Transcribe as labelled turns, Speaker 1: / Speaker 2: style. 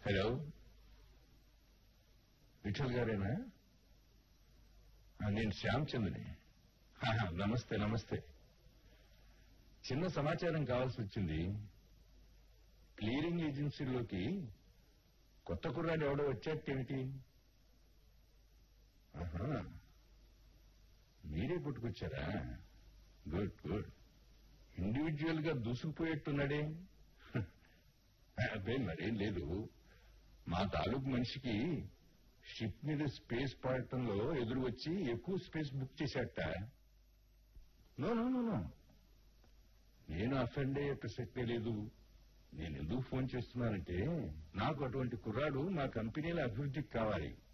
Speaker 1: hello Vithal గారేనా ఆ, నేను శ్యామ్చంద్ని ఆహా, నమస్తే నమస్తే చిన్న సమాచారం కావాల్సి వచ్చింది క్లియరింగ్ ఏజెన్సీలోకి కొత్త కుర్రాడు ఎవడో వచ్చాకేమిటి ఆహా మీరే పుట్టుకొచ్చారా గుడ్ గుడ్ ఇండివిజువల్ గా దూసుకుపోయేట్టున్నాడే అదే మరేం లేదు మా తాలూకు మనిషికి షిప్ మీద స్పేస్ పడటంలో ఎదురు వచ్చి ఎక్కువ స్పేస్ బుక్ చేశాట నో నో నో నో నేను అఫెండ్ అయ్యే ప్రసక్తే లేదు నేను ఎందుకు ఫోన్ చేస్తున్నానంటే నాకు అటువంటి కుర్రాడు మా కంపెనీల అభివృద్ధికి కావాలి